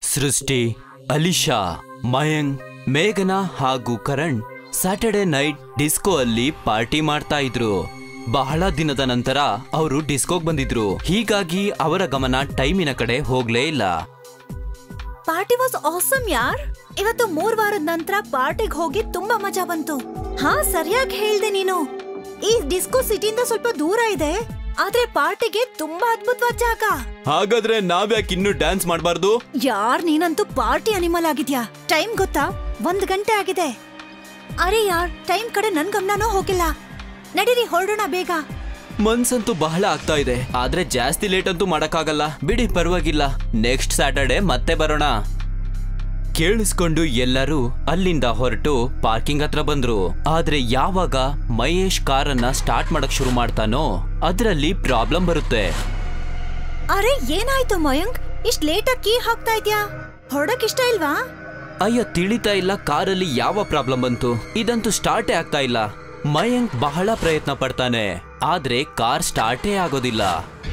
ಸೃಷ್ಟಿ ಅಲಿಶಾ ಮಯಾಂಕ್ ಮೇಘನಾ ಹಾಗೂ ಕರಣ್ ಸ್ಯಾಟರ್ಡೆ ನೈಟ್ ಡಿಸ್ಕೋ ಅಲ್ಲಿ ಪಾರ್ಟಿ ಮಾಡ್ತಾ ಇದ್ರು ಬಹಳ ದಿನದ ನಂತರ ಅವರು ಡಿಸ್ಕೋಗ್ ಬಂದಿದ್ರು ಹೀಗಾಗಿ ಅವರ ಗಮನ ಟೈಮಿನ ಕಡೆ ಹೋಗ್ಲೇ ಇಲ್ಲ ಪಾರ್ಟಿ ವಾಸ್ ಆಸಮ್ ಯಾರ್ ಇವತ್ತು ಮೂರ್ ವಾರದ ನಂತರ ಪಾರ್ಟಿಗ್ ಹೋಗಿ ತುಂಬಾ ಮಜಾ ಬಂತು ಹಾ ಸರಿಯಾಗಿ ಹೇಳ್ದೆ ನೀನು ಈ ಡಿಸ್ಕೋ ಸಿಟಿಯಿಂದ ಸ್ವಲ್ಪ ದೂರ ಇದೆ ಆದ್ರೆ ಪಾರ್ಟಿಗೆ ತುಂಬಾ ಅದ್ಭುತವಾದ ಜಾಗ ಹಾಗಾದ್ರೆ ನಾವ್ಯಾಕೆ ಇನ್ನು ಡ್ಯಾನ್ಸ್ ಮಾಡಬಾರ್ದು ಯಾರ್ ನೀನಂತೂ ಪಾರ್ಟಿ ಅನಿಮಲ್ ಆಗಿದ್ಯಾ ಟೈಮ್ ಗೊತ್ತಾ ಒಂದ್ ಗಂಟೆ ಆಗಿದೆ ಅರೆ ಯಾರ್ ಟೈಮ್ ಕಡೆ ನನ್ ಗಮನನೂ ಹೋಗಿಲ್ಲ ನಡೀರಿ ಹೊರಡೋಣ ಬೇಗ ಮನ್ಸಂತೂ ಬಹಳ ಆಗ್ತಾ ಇದೆ ಆದ್ರೆ ಜಾಸ್ತಿ ಲೇಟ್ ಅಂತೂ ಮಾಡಕ್ಕಾಗಲ್ಲ ಬಿಡಿ ಪರವಾಗಿಲ್ಲ ನೆಕ್ಸ್ಟ್ ಸ್ಯಾಟರ್ಡೆ ಮತ್ತೆ ಬರೋಣ ಕೇಳಿಸ್ಕೊಂಡು ಎಲ್ಲರೂ ಅಲ್ಲಿಂದ ಹೊರಟು ಪಾರ್ಕಿಂಗ್ ಹತ್ರ ಬಂದ್ರು ಆದ್ರೆ ಯಾವಾಗ ಮಹೇಶ್ ಕಾರನ್ನ ಸ್ಟಾರ್ಟ್ ಮಾಡಕ್ ಶುರು ಮಾಡ್ತಾನೋ ಅದ್ರಲ್ಲಿ ಪ್ರಾಬ್ಲಮ್ ಬರುತ್ತೆ ಅರೆ ಏನಾಯ್ತು ಮಯಾಂಕ್ ಇಷ್ಟ್ ಲೇಟಾಗಿ ಕೀ ಹಾಕ್ತಾ ಇದ್ಯಾ ಹೊರಡಕ್ ಇಷ್ಟ ಇಲ್ವಾ ಅಯ್ಯೋ ತಿಳಿತಾ ಇಲ್ಲ ಕಾರಲ್ಲಿ ಯಾವ ಪ್ರಾಬ್ಲಮ್ ಬಂತು ಇದಂತೂ ಸ್ಟಾರ್ಟೇ ಆಗ್ತಾ ಇಲ್ಲ ಮಯಾಂಕ್ ಬಹಳ ಪ್ರಯತ್ನ ಪಡ್ತಾನೆ ಆದ್ರೆ ಕಾರ್ ಸ್ಟಾರ್ಟೇ ಆಗೋದಿಲ್ಲ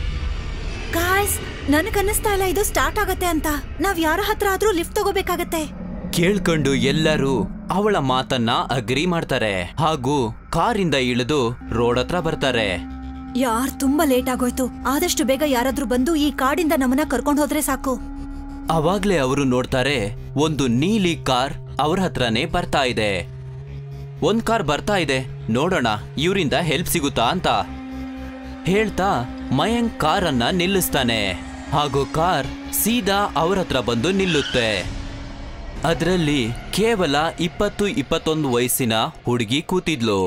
ಗಾಯ್ಸ್ ನನಗನ್ನಿಸ್ತಾ ಇಲ್ಲ ಇದು ಸ್ಟಾರ್ಟ್ ಆಗತ್ತೆ ಅಂತ ನಾವ್ ಯಾರ ಹತ್ರ ಆದ್ರೂ ಲಿಫ್ಟ್ ತಗೋಬೇಕಾಗತ್ತೆ ಕೇಳ್ಕೊಂಡು ಎಲ್ಲರೂ ಅವಳ ಮಾತನ್ನ ಅಗ್ರಿ ಮಾಡ್ತಾರೆ ಹಾಗೂ ಕಾರಿಂದ ಇಳಿದು ರೋಡ್ ಹತ್ರ ಬರ್ತಾರೆ ಯಾರ್ ತುಂಬಾ ಲೇಟ್ ಆಗೋಯ್ತು ಆದಷ್ಟು ಬೇಗ ಯಾರಾದ್ರೂ ಬಂದು ಈ ಕಾಡಿಂದ ನಮ್ಮನ್ನ ಕರ್ಕೊಂಡ್ ಹೋದ್ರೆ ಸಾಕು ಅವಾಗ್ಲೇ ಅವರು ನೋಡ್ತಾರೆ ಒಂದು ನೀಲಿ ಕಾರ್ ಅವ್ರ ಹತ್ರನೇ ಬರ್ತಾ ಇದೆ ಒಂದ್ ಕಾರ್ ಬರ್ತಾ ಇದೆ ನೋಡೋಣ ಇವರಿಂದ ಹೆಲ್ಪ್ ಸಿಗುತ್ತಾ ಅಂತ ಹೇಳ್ತಾ ಮಯಾಂಕ್ ಕಾರನ್ನ ನಿಲ್ಲಿಸ್ತಾನೆ ಹಾಗೂ ಕಾರ್ ಸೀದಾ ಅವ್ರ ಹತ್ರ ಬಂದು ನಿಲ್ಲುತ್ತೆ ಅದರಲ್ಲಿ ಕೇವಲ ಇಪ್ಪತ್ತು ಇಪ್ಪತ್ತೊಂದು ವಯಸ್ಸಿನ ಹುಡುಗಿ ಕೂತಿದ್ಲು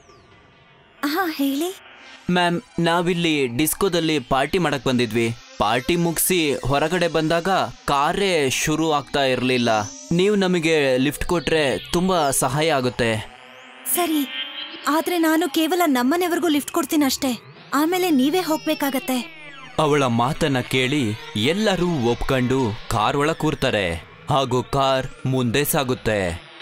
ಹಾ ಹೇಳಿ ಮ್ಯಾಮ್ ನಾವಿಲ್ಲಿ ಡಿಸ್ಕೋದಲ್ಲಿ ಪಾರ್ಟಿ ಮಾಡಕ್ ಬಂದಿದ್ವಿ ಪಾರ್ಟಿ ಮುಗಿಸಿ ಹೊರಗಡೆ ಬಂದಾಗ ಕಾರೇ ಶುರು ಆಗ್ತಾ ಇರಲಿಲ್ಲ ನೀವು ನಮಗೆ ಲಿಫ್ಟ್ ಕೊಟ್ರೆ ತುಂಬಾ ಸಹಾಯ ಆಗುತ್ತೆ ಸರಿ ಆದ್ರೆ ನಾನು ಕೇವಲ ನಮ್ಮನೆವರೆಗೂ ಲಿಫ್ಟ್ ಕೊಡ್ತೀನಿ ಅಷ್ಟೇ ಆಮೇಲೆ ನೀವೇ ಹೋಗ್ಬೇಕಾಗತ್ತೆ ಅವಳ ಮಾತನ್ನ ಕೇಳಿ ಎಲ್ಲರೂ ಒಪ್ಕೊಂಡು ಕಾರ್ ಒಳ ಕೂರ್ತಾರೆ ಹಾಗೂ ಕಾರ್ ಮುಂದೆ ಸಾಗುತ್ತೆ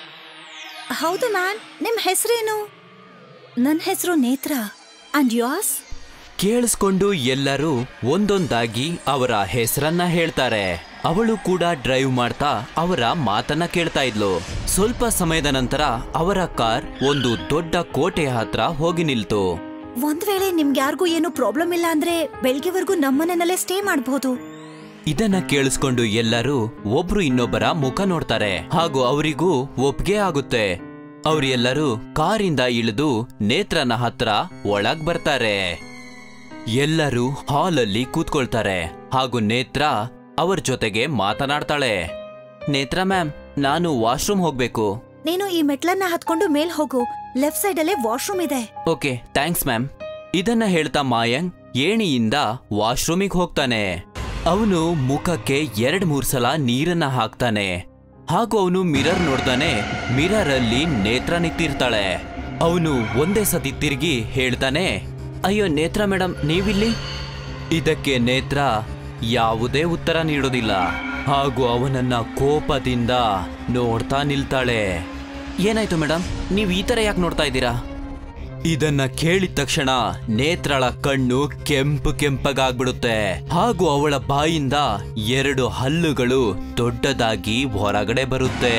ಹೌದು ಮ್ಯಾನ್ ನಿಮ್ ಹೆಸರೇನು ನನ್ ಹೆಸರು ನೇತ್ರ ಅಂಡ್ ಯಾಸ್ ಕೇಳಿಸ್ಕೊಂಡು ಎಲ್ಲರೂ ಒಂದೊಂದಾಗಿ ಅವರ ಹೆಸರನ್ನ ಹೇಳ್ತಾರೆ ಅವಳು ಕೂಡ ಡ್ರೈವ್ ಮಾಡ್ತಾ ಅವರ ಮಾತನ್ನ ಕೇಳ್ತಾ ಇದ್ಲು ಸ್ವಲ್ಪ ಸಮಯದ ನಂತರ ಅವರ ಕಾರ್ ಒಂದು ದೊಡ್ಡ ಕೋಟೆಯ ಹತ್ರ ಹೋಗಿ ನಿಲ್ತು ಒಂದ್ ವೇಳೆ ನಿಮ್ಗೆ ಯಾರಿಗೂ ಏನು ಪ್ರಾಬ್ಲಮ್ ಇಲ್ಲ ಅಂದ್ರೆ ಬೆಳಗ್ಗೆವರೆಗೂ ನಮ್ಮನೆಯಲ್ಲೇ ಸ್ಟೇ ಮಾಡ್ಬೋದು ಇದನ್ನ ಕೇಳಿಸ್ಕೊಂಡು ಎಲ್ಲರೂ ಒಬ್ರು ಇನ್ನೊಬ್ಬರ ಮುಖ ನೋಡ್ತಾರೆ ಹಾಗೂ ಅವರಿಗೂ ಒಪ್ಗೆ ಆಗುತ್ತೆ ಅವರೆಲ್ಲರೂ ಕಾರಿಂದ ಇಳಿದು ನೇತ್ರನ ಹತ್ರ ಒಳಗ್ ಬರ್ತಾರೆ ಎಲ್ಲರೂ ಹಾಲಲ್ಲಿ ಕೂತ್ಕೊಳ್ತಾರೆ ಹಾಗೂ ನೇತ್ರ ಅವ್ರ ಜೊತೆಗೆ ಮಾತನಾಡ್ತಾಳೆ ನೇತ್ರ ಮ್ಯಾಮ್ ನಾನು ವಾಶ್ರೂಮ್ ಹೋಗ್ಬೇಕು ನೀನು ಈ ಮೆಟ್ಲನ್ನ ಹತ್ಕೊಂಡು ಮೇಲ್ ಹೋಗು ಲೆಫ್ಟ್ ಸೈಡ್ ಅಲ್ಲೇ ವಾಶ್ರೂಮ್ ಇದೆ ಓಕೆ ಥ್ಯಾಂಕ್ಸ್ ಮ್ಯಾಮ್ ಇದನ್ನ ಹೇಳ್ತಾ ಮಾಯಂಕ್ ಏಣಿಯಿಂದ ವಾಶ್ರೂಮಿಗೆ ಹೋಗ್ತಾನೆ ಅವನು ಮುಖಕ್ಕೆ ಎರಡ್ ಮೂರ್ ಸಲ ನೀರನ್ನ ಹಾಕ್ತಾನೆ ಹಾಗೂ ಅವನು ಮಿರರ್ ನೋಡ್ತಾನೆ ಮಿರರ್ ಅಲ್ಲಿ ನೇತ್ರ ನಿಂತಿರ್ತಾಳೆ ಅವನು ಒಂದೇ ಸತಿ ತಿರುಗಿ ಹೇಳ್ತಾನೆ ಅಯ್ಯೋ ನೇತ್ರ ಮೇಡಮ್ ನೀವಿಲ್ಲಿ ಇದಕ್ಕೆ ನೇತ್ರ ಯಾವುದೇ ಉತ್ತರ ನೀಡೋದಿಲ್ಲ ಹಾಗೂ ಅವನನ್ನ ಕೋಪದಿಂದ ನೋಡ್ತಾ ನಿಲ್ತಾಳೆ ಏನಾಯ್ತು ಮೇಡಮ್ ನೀವು ಈ ತರ ಯಾಕೆ ನೋಡ್ತಾ ಇದ್ದೀರಾ ಇದನ್ನ ಕೇಳಿದ ತಕ್ಷಣ ನೇತ್ರಳ ಕಣ್ಣು ಕೆಂಪು ಕೆಂಪಗಾಗ್ಬಿಡುತ್ತೆ ಹಾಗೂ ಅವಳ ಬಾಯಿಂದ ಎರಡು ಹಲ್ಲುಗಳು ದೊಡ್ಡದಾಗಿ ಹೊರಗಡೆ ಬರುತ್ತೆ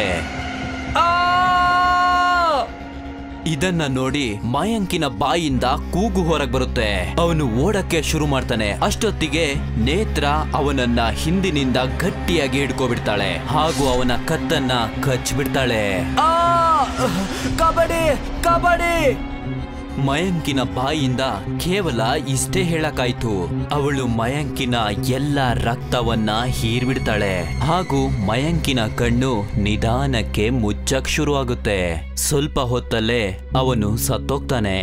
ಇದನ್ನ ನೋಡಿ ಮಯಾಂಕಿನ ಬಾಯಿಂದ ಕೂಗು ಹೊರಗ್ ಬರುತ್ತೆ ಅವನು ಓಡಕ್ಕೆ ಶುರು ಮಾಡ್ತಾನೆ ಅಷ್ಟೊತ್ತಿಗೆ ನೇತ್ರ ಅವನನ್ನ ಹಿಂದಿನಿಂದ ಗಟ್ಟಿಯಾಗಿ ಹಿಡ್ಕೊಬಿಡ್ತಾಳೆ ಹಾಗೂ ಅವನ ಕತ್ತನ್ನ ಕಚ್ಬಿಡ್ತಾಳೆ ಕಬಡ್ಡಿ ಕಬಡ್ಡಿ ಮಯಾಂಕಿನ ಬಾಯಿಂದ ಕೇವಲ ಇಷ್ಟೇ ಹೇಳಕ್ಕಾಯ್ತು ಅವಳು ಮಯಾಂಕಿನ ಎಲ್ಲ ರಕ್ತವನ್ನ ಹೀರ್ಬಿಡ್ತಾಳೆ ಹಾಗೂ ಮಯಾಂಕಿನ ಕಣ್ಣು ನಿಧಾನಕ್ಕೆ ಮುಚ್ಚಕ್ ಶುರುವಾಗುತ್ತೆ ಸ್ವಲ್ಪ ಹೊತ್ತಲ್ಲೇ ಅವನು ಸತ್ತೋಗ್ತಾನೆ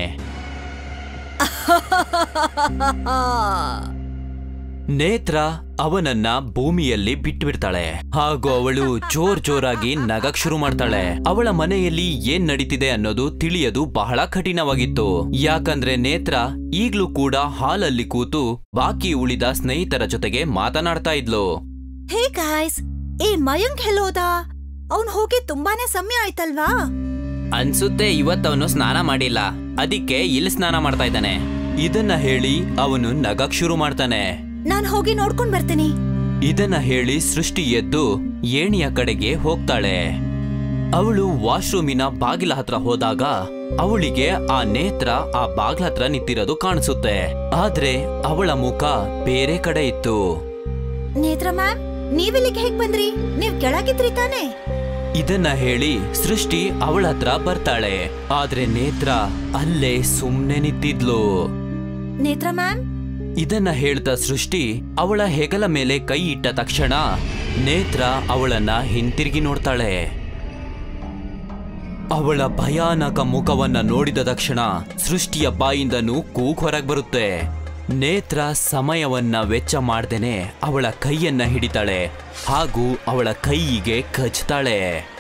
ನೇತ್ರ ಅವನನ್ನ ಭೂಮಿಯಲ್ಲಿ ಬಿಟ್ಬಿಡ್ತಾಳೆ ಹಾಗೂ ಅವಳು ಜೋರ್ ಜೋರಾಗಿ ನಗಕ್ ಶುರು ಮಾಡ್ತಾಳೆ ಅವಳ ಮನೆಯಲ್ಲಿ ಏನ್ ನಡೀತಿದೆ ಅನ್ನೋದು ತಿಳಿಯದು ಬಹಳ ಕಠಿಣವಾಗಿತ್ತು ಯಾಕಂದ್ರೆ ನೇತ್ರ ಈಗ್ಲೂ ಕೂಡ ಹಾಲಲ್ಲಿ ಕೂತು ಬಾಕಿ ಉಳಿದ ಸ್ನೇಹಿತರ ಜೊತೆಗೆ ಮಾತನಾಡ್ತಾ ಇದ್ಲು ಹೇ ಗಾಯ್ಸ್ ಏ ಮಯಾಂಕ್ ಎಲ್ಲೋದ ಅವ್ನ್ ಹೋಗಿ ತುಂಬಾನೇ ಸಮಯ ಆಯ್ತಲ್ವಾ ಅನ್ಸುತ್ತೆ ಇವತ್ತವನು ಸ್ನಾನ ಮಾಡಿಲ್ಲ ಅದಕ್ಕೆ ಇಲ್ಲಿ ಸ್ನಾನ ಮಾಡ್ತಾ ಇದ್ದಾನೆ ಇದನ್ನ ಹೇಳಿ ಅವನು ನಗಕ್ ಶುರು ಮಾಡ್ತಾನೆ ನಾನ್ ಹೋಗಿ ನೋಡ್ಕೊಂಡ್ ಬರ್ತೀನಿ ಇದನ್ನ ಹೇಳಿ ಸೃಷ್ಟಿ ಎದ್ದು ಏಣಿಯ ಕಡೆಗೆ ಹೋಗ್ತಾಳೆ ಅವಳು ವಾಶ್ರೂಮಿನ ಬಾಗಿಲ ಹತ್ರ ಹೋದಾಗ ಅವಳಿಗೆ ಆ ನೇತ್ರ ಆ ಬಾಗ್ಲ ಹತ್ರ ನಿಂತಿರೋದು ಕಾಣಿಸುತ್ತೆ ಆದ್ರೆ ಅವಳ ಮುಖ ಬೇರೆ ಕಡೆ ಇತ್ತು ನೇತ್ರ ಮ್ಯಾಮ್ ನೀವಿಲ್ಲಿಗೆ ಹೇಗ್ ಬಂದ್ರಿ ನೀವ್ ಕೆಳಗಿದ್ರಿ ತಾನೇ ಇದನ್ನ ಹೇಳಿ ಸೃಷ್ಟಿ ಅವಳ ಹತ್ರ ಬರ್ತಾಳೆ ಆದ್ರೆ ನೇತ್ರ ಅಲ್ಲೇ ಸುಮ್ನೆ ನಿಂತಿದ್ಲು ನೇತ್ರ ಮ್ಯಾಮ್ ಇದನ್ನ ಹೇಳ್ದ ಸೃಷ್ಟಿ ಅವಳ ಹೆಗಲ ಮೇಲೆ ಕೈ ಇಟ್ಟ ತಕ್ಷಣ ನೇತ್ರ ಅವಳನ್ನ ಹಿಂತಿರುಗಿ ನೋಡ್ತಾಳೆ ಅವಳ ಭಯಾನಕ ಮುಖವನ್ನ ನೋಡಿದ ತಕ್ಷಣ ಸೃಷ್ಟಿಯ ಬಾಯಿಂದನೂ ಕೂಗ್ ಹೊರಗ್ ಬರುತ್ತೆ ನೇತ್ರ ಸಮಯವನ್ನ ವೆಚ್ಚ ಮಾಡ್ದೇನೆ ಅವಳ ಕೈಯನ್ನ ಹಿಡಿತಾಳೆ ಹಾಗೂ ಅವಳ ಕೈಯಿಗೆ ಕಚ್ತಾಳೆ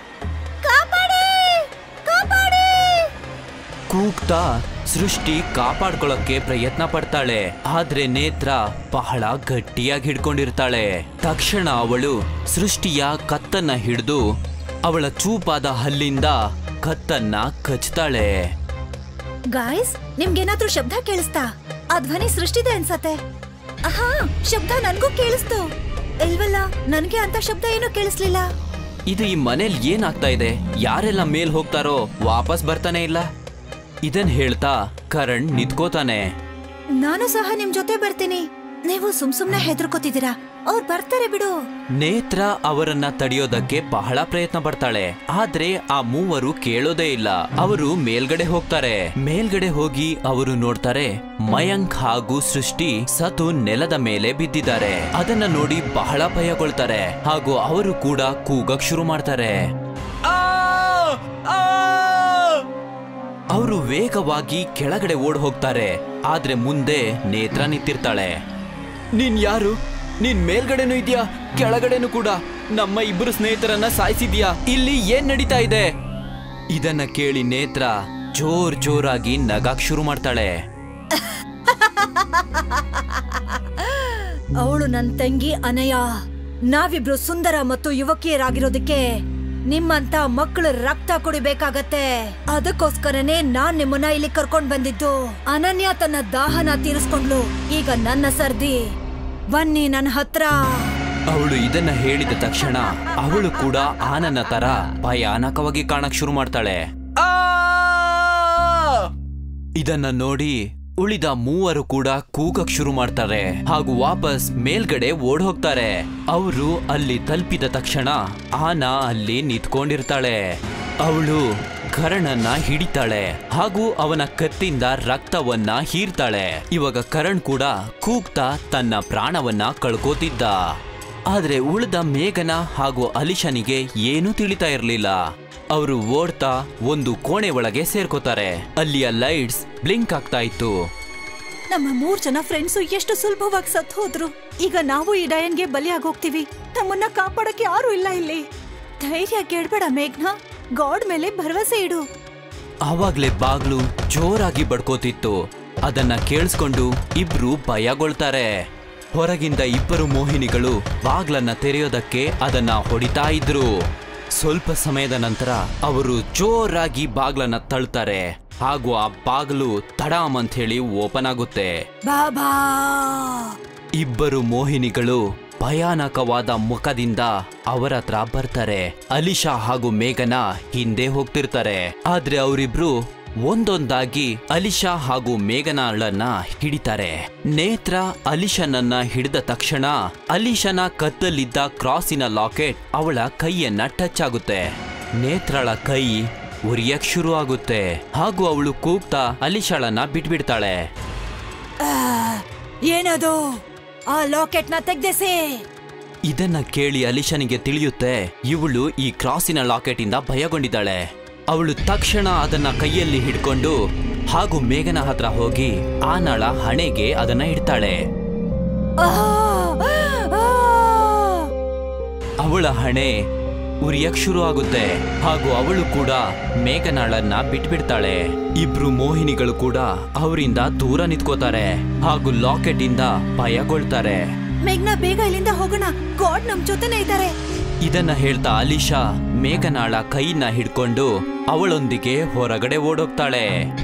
ಕೂಗ್ತಾ ಸೃಷ್ಟಿ ಕಾಪಾಡ್ಕೊಳ್ಳೋಕೆ ಪ್ರಯತ್ನ ಪಡ್ತಾಳೆ ಆದ್ರೆ ನೇತ್ರ ಬಹಳ ಗಟ್ಟಿಯಾಗಿ ಹಿಡ್ಕೊಂಡಿರ್ತಾಳೆ ತಕ್ಷಣ ಅವಳು ಸೃಷ್ಟಿಯ ಕತ್ತನ್ನ ಹಿಡಿದು ಅವಳ ಚೂಪಾದ ಹಲ್ಲಿಂದ ಕತ್ತನ್ನ ಕಚ್ತಾಳೆ ಗಾಯ್ಸ್ ನಿಮ್ಗೇನಾದ್ರೂ ಶಬ್ದ ಕೇಳಿಸ್ತಾ ಆ ಧ್ವನಿ ಸೃಷ್ಟಿದೆ ಅನ್ಸತ್ತೆ ಹಾ ಶಬ್ದ ನನ್ಗೂ ಕೇಳಿಸ್ತು ಇಲ್ವಲ್ಲ ನನ್ಗೆ ಅಂತ ಶಬ್ದ ಏನೂ ಕೇಳಿಸ್ಲಿಲ್ಲ ಇದು ಈ ಮನೇಲಿ ಏನಾಗ್ತಾ ಇದೆ ಯಾರೆಲ್ಲ ಮೇಲ್ ಹೋಗ್ತಾರೋ ವಾಪಸ್ ಬರ್ತಾನೆ ಇಲ್ಲ ಇದನ್ ಹೇಳ್ತಾ ಕರಣ್ ನಿಂತ್ಕೋತಾನೆ ನಾನು ಸಹ ನಿಮ್ ಜೊತೆ ಬರ್ತೀನಿ ನೀವು ಸುಮ್ ಸುಮ್ನೆ ಹೆದರ್ಕೋತಿದ್ದೀರಾ ಅವ್ರು ಬರ್ತಾರೆ ಬಿಡು ನೇತ್ರ ಅವರನ್ನ ತಡೆಯೋದಕ್ಕೆ ಬಹಳ ಪ್ರಯತ್ನ ಪಡ್ತಾಳೆ ಆದ್ರೆ ಆ ಮೂವರು ಕೇಳೋದೇ ಇಲ್ಲ ಅವರು ಮೇಲ್ಗಡೆ ಹೋಗ್ತಾರೆ ಮೇಲ್ಗಡೆ ಹೋಗಿ ಅವರು ನೋಡ್ತಾರೆ ಮಯಾಂಕ್ ಹಾಗೂ ಸೃಷ್ಟಿ ಸತು ನೆಲದ ಮೇಲೆ ಬಿದ್ದಿದ್ದಾರೆ ಅದನ್ನ ನೋಡಿ ಬಹಳ ಭಯಗೊಳ್ತಾರೆ ಹಾಗೂ ಅವರು ಕೂಡ ಕೂಗಕ್ ಶುರು ಮಾಡ್ತಾರೆ ಅವರು ವೇಗವಾಗಿ ಕೆಳಗಡೆ ಓಡ್ ಹೋಗ್ತಾರೆ ಆದ್ರೆ ಮುಂದೆ ನೇತ್ರ ನಿಂತಿರ್ತಾಳೆ ನೀನ್ ಯಾರು ನೀನ್ ಮೇಲ್ಗಡೆನೂ ಇದ್ಯಾ ಕೆಳಗಡೆನೂ ಕೂಡ ನಮ್ಮ ಇಬ್ಬರು ಸ್ನೇಹಿತರನ್ನ ಸಾಯಿಸಿದ್ಯಾ ಇಲ್ಲಿ ಏನ್ ನಡೀತಾ ಇದೆ ಇದನ್ನ ಕೇಳಿ ನೇತ್ರ ಜೋರ್ ಜೋರಾಗಿ ನಗಾಕ್ ಶುರು ಮಾಡ್ತಾಳೆ ಅವಳು ನನ್ ತಂಗಿ ಅನಯ ನಾವಿಬ್ರು ಸುಂದರ ಮತ್ತು ಯುವಕಿಯರಾಗಿರೋದಕ್ಕೆ ನಿಮ್ಮಂತ ಮಕ್ಕಳ ರಕ್ತ ಕುಡಿಬೇಕಾಗತ್ತೆ ಅದಕ್ಕೋಸ್ಕರನೇ ನಾನ್ ನಿಮ್ಮನ್ನ ಇಲ್ಲಿ ಕರ್ಕೊಂಡ್ ಬಂದಿದ್ದು ಅನನ್ಯ ತನ್ನ ದಾಹನ ತೀರಿಸ್ಕೊಂಡ್ಲು ಈಗ ನನ್ನ ಸರ್ದಿ ಬನ್ನಿ ನನ್ನ ಹತ್ರ ಅವಳು ಇದನ್ನ ಹೇಳಿದ ತಕ್ಷಣ ಅವಳು ಕೂಡ ಆನನ ತರ ಭಯಾನಕವಾಗಿ ಕಾಣಕ್ ಶುರು ಮಾಡ್ತಾಳೆ ಇದನ್ನ ನೋಡಿ ಉಳಿದ ಮೂವರು ಕೂಡ ಕೂಗಕ್ ಶುರು ಮಾಡ್ತಾರೆ ಹಾಗೂ ವಾಪಸ್ ಮೇಲ್ಗಡೆ ಓಡ್ ಹೋಗ್ತಾರೆ ಅವರು ಅಲ್ಲಿ ತಲುಪಿದ ತಕ್ಷಣ ಆನ ಅಲ್ಲಿ ನಿಂತ್ಕೊಂಡಿರ್ತಾಳೆ ಅವಳು ಕರಣನ್ನ ಹಿಡಿತಾಳೆ ಹಾಗೂ ಅವನ ಕತ್ತಿಂದ ರಕ್ತವನ್ನ ಹೀರ್ತಾಳೆ ಇವಾಗ ಕರಣ್ ಕೂಡ ಕೂಗ್ತಾ ತನ್ನ ಪ್ರಾಣವನ್ನ ಕಳ್ಕೋತಿದ್ದ ಆದ್ರೆ ಉಳಿದ ಮೇಘನ ಹಾಗೂ ಅಲಿಶನಿಗೆ ಏನೂ ತಿಳಿತಾ ಇರಲಿಲ್ಲ ಅವರು ಓಡ್ತಾ ಒಂದು ಕೋಣೆ ಒಳಗೆ ಸೇರ್ಕೋತಾರೆ ಅಲ್ಲಿಯ ಲೈಟ್ಸ್ ಬ್ಲಿಂಕ್ ಆಗ್ತಾ ಇತ್ತು ನಮ್ಮ ಮೂರ್ ಜನ ಫ್ರೆಂಡ್ಸು ಎಷ್ಟು ಸುಲಭವಾಗಿ ಸತ್ ಹೋದ್ರು ಈಗ ನಾವು ಈ ಡಯನ್ಗೆ ಬಲಿಯಾಗಿ ಹೋಗ್ತೀವಿ ನಮ್ಮನ್ನ ಕಾಪಾಡಕ್ಕೆ ಯಾರು ಇಲ್ಲ ಇಲ್ಲಿ ಧೈರ್ಯ ಕೇಳ್ಬೇಡ ಮೇಘ್ನ ಗಾಡ್ ಮೇಲೆ ಭರವಸೆ ಇಡು ಆವಾಗ್ಲೇ ಬಾಗ್ಲು ಜೋರಾಗಿ ಬಡ್ಕೋತಿತ್ತು ಅದನ್ನ ಕೇಳಿಸ್ಕೊಂಡು ಇಬ್ರು ಭಯಗೊಳ್ತಾರೆ ಹೊರಗಿಂದ ಇಬ್ಬರು ಮೋಹಿನಿಗಳು ಬಾಗ್ಲನ್ನ ತೆರೆಯೋದಕ್ಕೆ ಅದನ್ನ ಹೊಡಿತಾ ಇದ್ರು ಸ್ವಲ್ಪ ಸಮಯದ ನಂತರ ಅವರು ಜೋರಾಗಿ ಬಾಗ್ಲನ್ನ ತಳ್ತಾರೆ ಹಾಗೂ ಆ ಬಾಗ್ಲು ತಡಾಮ್ ಅಂತ ಹೇಳಿ ಓಪನ್ ಆಗುತ್ತೆ ಬಾಬಾ ಇಬ್ಬರು ಮೋಹಿನಿಗಳು ಭಯಾನಕವಾದ ಮುಖದಿಂದ ಅವರ ಹತ್ರ ಬರ್ತಾರೆ ಅಲಿಶಾ ಹಾಗೂ ಮೇಘನ ಹಿಂದೆ ಹೋಗ್ತಿರ್ತಾರೆ ಆದ್ರೆ ಅವರಿಬ್ರು ಒಂದೊಂದಾಗಿ ಅಲಿಶಾ ಹಾಗೂ ಮೇಘನಾಳನ್ನ ಹಿಡಿತಾರೆ ನೇತ್ರ ಅಲಿಶನನ್ನ ಹಿಡಿದ ತಕ್ಷಣ ಅಲಿಶನ ಕತ್ತಲ್ಲಿದ್ದ ಕ್ರಾಸಿನ ಲಾಕೆಟ್ ಅವಳ ಕೈಯನ್ನ ಟಚ್ ಆಗುತ್ತೆ ನೇತ್ರಳ ಕೈ ಉರಿಯಕ್ ಶುರು ಆಗುತ್ತೆ ಹಾಗೂ ಅವಳು ಕೂಗ್ತಾ ಅಲಿಶಾಳನ್ನ ಬಿಟ್ಬಿಡ್ತಾಳೆ ಆ, ಏನದು ಆ ಲಾಕೆಟ್ ನ ತೆಗ್ದೆಸಿ ಇದನ್ನ ಕೇಳಿ ಅಲಿಶನಿಗೆ ತಿಳಿಯುತ್ತೆ ಇವಳು ಈ ಕ್ರಾಸಿನ ಲಾಕೆಟ್ ಇಂದ ಭಯಗೊಂಡಿದ್ದಾಳೆ ಅವಳು ತಕ್ಷಣ ಅದನ್ನ ಕೈಯಲ್ಲಿ ಹಿಡ್ಕೊಂಡು ಹಾಗೂ ಮೇಘನ ಹತ್ರ ಹೋಗಿ ಆನಳ ಹಣೆಗೆ ಅದನ್ನ ಇಡ್ತಾಳೆ ಆ, ಆ. ಅವಳ ಹಣೆ ಉರಿಯಕ್ ಶುರು ಆಗುತ್ತೆ ಹಾಗೂ ಅವಳು ಕೂಡ ಮೇಘನಾಳನ್ನ ಬಿಟ್ಬಿಡ್ತಾಳೆ ಇಬ್ರು ಮೋಹಿನಿಗಳು ಕೂಡ ಅವರಿಂದ ದೂರ ನಿಂತ್ಕೋತಾರೆ ಹಾಗೂ ಲಾಕೆಟ್ ಇಂದ ಭಯಗೊಳ್ತಾರೆ ಮೇಘ್ನ ಬೇಗ ಇಲ್ಲಿಂದ ಹೋಗೋಣ ಗಾಡ್ ನಮ್ ಜೊತೆನೆ ಇದ್ದಾರೆ ಇದನ್ನ ಹೇಳ್ತಾ ಅಲಿಶಾ ಮೇಘನಾಳ ಕೈನ ಹಿಡ್ಕೊಂಡು ಅವಳೊಂದಿಗೆ ಹೊರಗಡೆ ಓಡೋಗ್ತಾಳೆ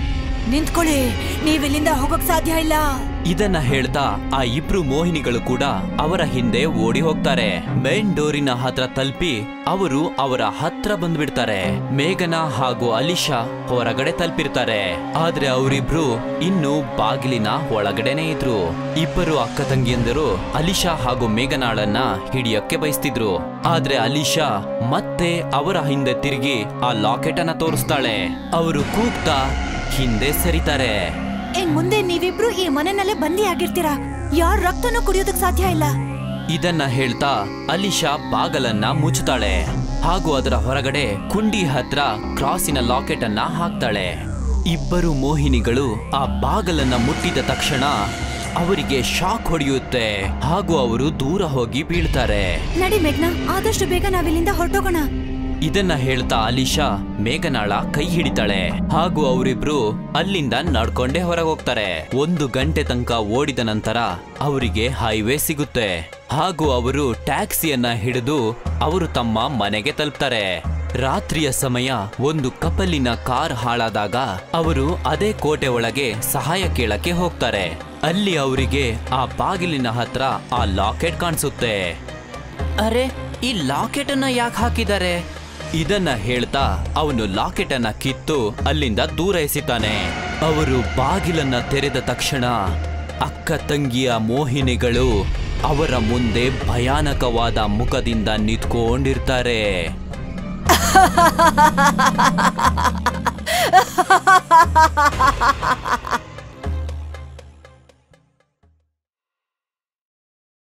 ನಿಂತ್ಕೊಳ್ಳಿ ನೀವಿಲ್ಲಿಂದ ಹೋಗಕ್ ಸಾಧ್ಯ ಇಲ್ಲ ಇದನ್ನ ಹೇಳ್ತಾ ಆ ಇಬ್ರು ಮೋಹಿನಿಗಳು ಕೂಡ ಅವರ ಹಿಂದೆ ಓಡಿ ಹೋಗ್ತಾರೆ ಮೇನ್ ಡೋರಿನ ಹತ್ರ ತಲುಪಿ ಅವರು ಅವರ ಹತ್ರ ಬಂದ್ಬಿಡ್ತಾರೆ ಮೇಘನ ಹಾಗೂ ಅಲಿಶಾ ಹೊರಗಡೆ ತಲುಪಿರ್ತಾರೆ ಆದ್ರೆ ಅವರಿಬ್ರು ಇನ್ನು ಬಾಗಿಲಿನ ಒಳಗಡೆನೆ ಇದ್ರು ಇಬ್ಬರು ಅಕ್ಕ ತಂಗಿಯಂದರು ಅಲಿಶಾ ಹಾಗೂ ಮೇಘನಾಳನ್ನ ಹಿಡಿಯಕ್ಕೆ ಬಯಸ್ತಿದ್ರು ಆದ್ರೆ ಅಲಿಶಾ ಮತ್ತೆ ಅವರ ಹಿಂದೆ ತಿರುಗಿ ಆ ಲಾಕೆಟ್ ಅನ್ನ ತೋರಿಸ್ತಾಳೆ ಅವರು ಕೂಗ್ತಾ ಹಿಂದೆ ಸರಿತಾರೆ ಇನ್ ಮುಂದೆ ನೀವಿಬ್ರು ಈ ಮನೆನಲ್ಲೇ ಬಂದಿ ಆಗಿರ್ತೀರಾ ಯಾರ ರಕ್ತನೂ ಕುಡಿಯೋದಕ್ ಸಾಧ್ಯ ಇಲ್ಲ ಇದನ್ನ ಹೇಳ್ತಾ ಅಲಿಶಾ ಬಾಗಲನ್ನ ಮುಚ್ಚುತ್ತಾಳೆ ಹಾಗೂ ಅದರ ಹೊರಗಡೆ ಕುಂಡಿ ಹತ್ರ ಕ್ರಾಸಿನ ಲಾಕೆಟ್ ಅನ್ನ ಹಾಕ್ತಾಳೆ ಇಬ್ಬರು ಮೋಹಿನಿಗಳು ಆ ಬಾಗಲನ್ನ ಮುಟ್ಟಿದ ತಕ್ಷಣ ಅವರಿಗೆ ಶಾಕ್ ಹೊಡೆಯುತ್ತೆ ಹಾಗೂ ಅವರು ದೂರ ಹೋಗಿ ಬೀಳ್ತಾರೆ ನಡಿ ಮೇಘ್ನಾ ಆದಷ್ಟು ಬೇಗ ನಾವಿಲ್ಲಿಂದ ಹೊರಟೋಗೋಣ ಇದನ್ನ ಹೇಳ್ತಾ ಅಲಿಶಾ ಮೇಘನಾಳ ಕೈ ಹಿಡಿತಾಳೆ ಹಾಗೂ ಅವರಿಬ್ರು ಅಲ್ಲಿಂದ ನಡ್ಕೊಂಡೇ ಹೊರಗೆ ಹೋಗ್ತಾರೆ ಒಂದು ಗಂಟೆ ತನಕ ಓಡಿದ ನಂತರ ಅವರಿಗೆ ಹೈವೇ ಸಿಗುತ್ತೆ ಹಾಗೂ ಅವರು ಟ್ಯಾಕ್ಸಿಯನ್ನ ಹಿಡಿದು ಅವರು ತಮ್ಮ ಮನೆಗೆ ತಲುಪ್ತಾರೆ ರಾತ್ರಿಯ ಸಮಯ ಒಂದು ಕಪಲಿನ ಕಾರ್ ಹಾಳಾದಾಗ ಅವರು ಅದೇ ಕೋಟೆ ಒಳಗೆ ಸಹಾಯ ಕೇಳಕ್ಕೆ ಹೋಗ್ತಾರೆ ಅಲ್ಲಿ ಅವರಿಗೆ ಆ ಬಾಗಿಲಿನ ಹತ್ರ ಆ ಲಾಕೆಟ್ ಕಾಣಿಸುತ್ತೆ ಅರೆ ಈ ಲಾಕೆಟ್ ಅನ್ನ ಯಾಕೆ ಹಾಕಿದ್ದಾರೆ ಇದನ್ನ ಹೇಳ್ತಾ ಅವನು ಲಾಕೆಟ್ ಅನ್ನ ಕಿತ್ತು ಅಲ್ಲಿಂದ ದೂರ ಎಸಿತಾನೆ ಅವರು ಬಾಗಿಲನ್ನ ತೆರೆದ ತಕ್ಷಣ ಅಕ್ಕ ತಂಗಿಯ ಮೋಹಿನಿಗಳು ಅವರ ಮುಂದೆ ಭಯಾನಕವಾದ ಮುಖದಿಂದ ನಿಂತ್ಕೊಂಡಿರ್ತಾರೆ